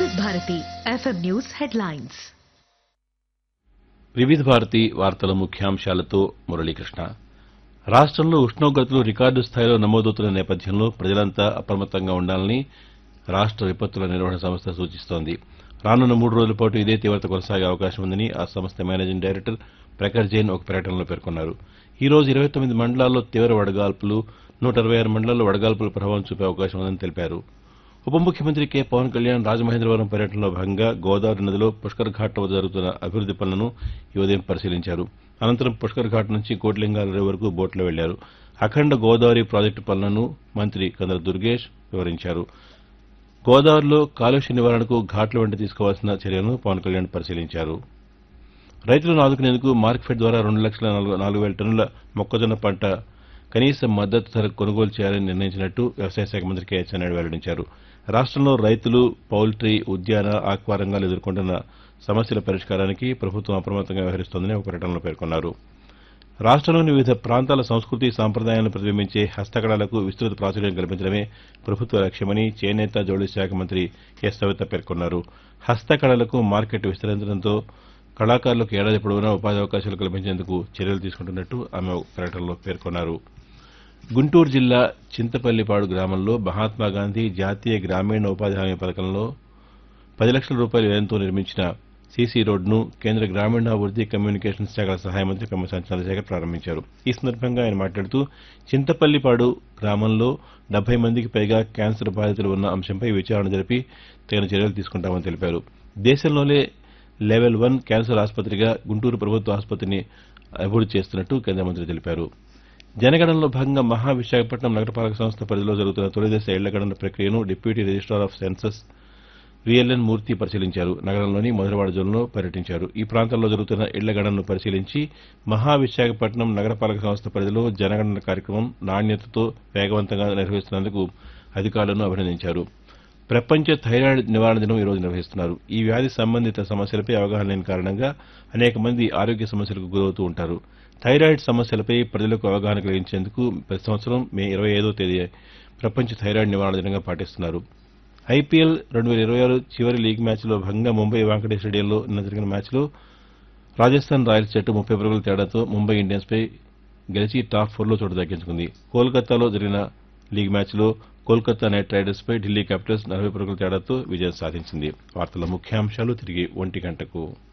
వివిధ Bharati FM news headlines వివిధ భారతి వార్తల ముఖ్యాంశాలతో మురళీకృష్ణ రాష్ట్రంలో ఉష్ణోగ్రతలు రికార్డు స్థాయిలో నమోదవుతున్న నేపథ్యంలో ప్రజలంతా అప్రమత్తంగా ఉండాలని రాష్ట్ర విపత్తుల నిర్వహణ సంస్థ సూచిస్తోంది రానున్న మూడు రోజుల పాటు ఇదే తీవ్రత కొనసాగే అవకాశం ఉందని ఆ సంస్థ మేనేజింగ్ డైరెక్టర్ ప్రఖర్ జైన్ ఒక ప్రకటనలో పేర్కొన్నారు ఈ రోజు ఇరవై తొమ్మిది మండలాల్లో తీవ్ర వడగాల్పులు నూట అరవై ఆరు మండలాల్లో వడగాల్పుల ప్రభావం చూపే అవకాశం ఉందని తెలిపారు ఉప ముఖ్యమంత్రి కె పవన్ కళ్యాణ్ రాజమహేంద్రవరం పర్యటనలో భాగంగా గోదావరి నదిలో పుష్కర్ ఘాట్ వద్ద జరుగుతున్న అభివృద్ది పనులను ఈ ఉదయం పరిశీలించారు అనంతరం పుష్కర్ ఘాట్ నుంచి కోటిలింగాల వరకు బోట్లో వెళ్లారు అఖండ గోదావరి ప్రాజెక్టు పనులను మంత్రి కందర దుర్గేష్ వివరించారు గోదావరిలో కాలుష్య నివారణకు ఘాట్ల వెంట తీసుకోవాల్సిన చర్యలను పవన్ కళ్యాణ్ పరిశీలించారు రైతులను ఆదుకునేందుకు మార్కెట్ ద్వారా రెండు లక్షల నాలుగు నాలుగు వేల టన్నుల మొక్కజొన్న పంట కనీస మద్దతు ధర కొనుగోలు చేయాలని నిర్ణయించినట్టు వ్యవసాయ శాఖ మంత్రి కె అచ్చెన్నాయుడు వెల్లడించారు రాష్ట్రంలో రైతులు పౌల్ట్రీ ఉద్యాన ఆక్వా రంగాలు ఎదుర్కొంటున్న సమస్యల పరిష్కారానికి ప్రభుత్వం అప్రమత్తంగా వ్యవహరిస్తోందని ఒక ప్రకటనలో పేర్కొన్నారు రాష్ట్రంలోని వివిధ ప్రాంతాల సంస్కృతి సాంప్రదాయాలను ప్రతిబింబించే హస్తకళలకు విస్తృత ప్రాచుర్యం కల్పించడమే ప్రభుత్వ లక్ష్యమని చేనేత జౌళి శాఖ మంత్రి ఎస్ సవిత పేర్కొన్నారు హస్తకళలకు మార్కెట్ విస్తరించడంతో కళాకారులకు ఏడాది పొడవునా ఉపాధి అవకాశాలు కల్పించేందుకు చర్యలు తీసుకుంటున్నట్టు ఆమె ఒక ప్రకటనలో పేర్కొన్నారు గుంటూరు జిల్లా చింతపల్లిపాడు గ్రామంలో మహాత్మాగాంధీ జాతీయ గ్రామీణ ఉపాధి హామీ పథకంలో పది లక్షల రూపాయల వ్యయంతో నిర్మించిన సీసీ రోడ్డును కేంద్ర గ్రామీణాభివృద్ది కమ్యూనికేషన్స్ శాఖల సహాయ మంత్రి పెమ్మసాని చంద్రశేఖర్ ప్రారంభించారు ఈ సందర్భంగా ఆయన మాట్లాడుతూ చింతపల్లిపాడు గ్రామంలో డెబ్బై మందికి పైగా క్యాన్సర్ బాధితులు ఉన్న అంశంపై విచారణ జరిపి తగిన చర్యలు తీసుకుంటామని తెలిపారు దేశంలోనే లెవెల్ వన్ క్యాన్సర్ ఆసుపత్రిగా గుంటూరు ప్రభుత్వ ఆసుపత్రిని అభివృద్ది చేస్తున్నట్టు కేంద్ర మంత్రి తెలిపారు జనగణనలో భాగంగా మహా విశాఖపట్నం నగరపాలక సంస్థ పరిధిలో జరుగుతున్న తొలిదశ ఇళ్ల గణన ప్రక్రియను deputy registrar of census V L N Murthy పరిశీలించారు నగరంలోని మధురవాడ జోన్లో పర్యటించారు ఈ ప్రాంతాల్లో జరుగుతున్న ఇళ్ల గణనను పరిశీలించి మహా విశాఖపట్నం నగరపాలక సంస్థ పరిధిలో జనగణన కార్యక్రమం నాణ్యతతో వేగవంతంగా నిర్వహిస్తున్నందుకు అధికారులను అభినందించారు ప్రపంచ థైరాయిడ్ నివారణ దినం ఈ రోజు నిర్వహిస్తున్నారు ఈ వ్యాధి సంబంధిత సమస్యలపై అవగాహన లేని కారణంగా అనేక మంది ఆరోగ్య సమస్యలకు గురవుతూ ఉంటారు థైరాయిడ్ సమస్యలపై ప్రజలకు అవగాహన కలిగించేందుకు ప్రతి సంవత్సరం మే ఇరవై ఐదో తేదీ ప్రపంచ థైరాయిడ్ నివారణ దినంగా పాటిస్తున్నారు ఐపీఎల్ రెండు వేల ఇరవై ఆరు చివరి లీగ్ మ్యాచ్లో భాగంగా ముంబై వాంకడే స్టేడియంలో నిన్న జరిగిన మ్యాచ్లో రాజస్థాన్ రాయల్స్ జట్టు ముప్పై పరుగుల తేడాతో ముంబై ఇండియన్స్పై గెలిచి టాప్ ఫోర్లో చోటు దక్కించుకుంది కోల్కతాలో జరిగిన లీగ్ మ్యాచ్లో కోల్కతా నైట్ రైడర్స్పై ఢిల్లీ క్యాపిటల్స్ నలభై పరుగుల తేడాతో విజయం సాధించింది వార్తల ముఖ్యాంశాలు తిరిగి ఒంటి గంటకు